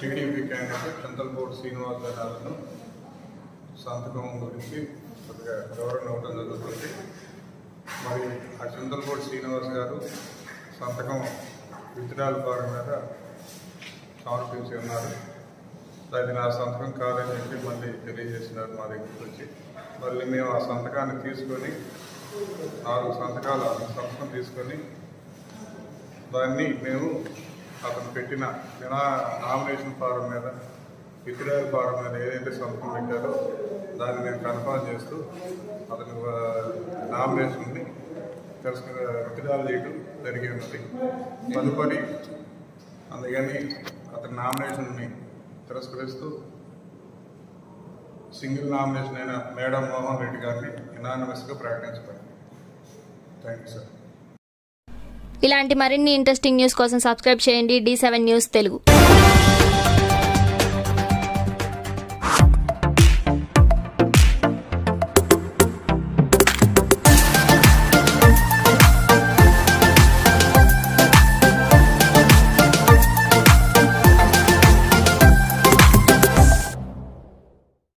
TDP candidate Chintalapudi Srinivas గారు సంతకం గురించి కొద్దిగా వివరణ ఇవ్వడం జరుగుతుంది మరి ఆ చింతలపూడి శ్రీనివాస్ గారు సంతకం విత్డ్రాల్ ఫారం మీద సమర్పించి ఉన్నారు అది నా సంతకం కాదని చెప్పి మళ్ళీ తెలియజేసినారు మా దగ్గరికి వచ్చి మళ్ళీ మేము ఆ సంతకాన్ని తీసుకొని నాలుగు సంతకాలు ఆ సంతకం తీసుకొని దాన్ని మేము అతను పెట్టిన నినా నామినేషన్ ఫారం మీద విత్డ్రాయల్ ఫారం మీద ఏదైతే సంతకం పెట్టారో దాన్ని మేము కన్ఫర్మ్ చేస్తూ అతను ఆ, నామినేషన్ని తెలుసుకు విత్డ్రాల్ చేయడం జరిగి ఉన్నది తదుపరి అందుకని అతని నామినేషన్ని తిరస్కరిస్తూ సింగిల్ నామినేషన్ అయిన మేడం మోహన్ రెడ్డి గారిని ఇనానిమస్గా ప్రకటించబడింది థ్యాంక్ యూ సార్ ఇలాంటి మరిన్ని ఇంట్రెస్టింగ్ న్యూస్ కోసం సబ్స్క్రైబ్ చేయండి డి సెవెన్ న్యూస్ తెలుగు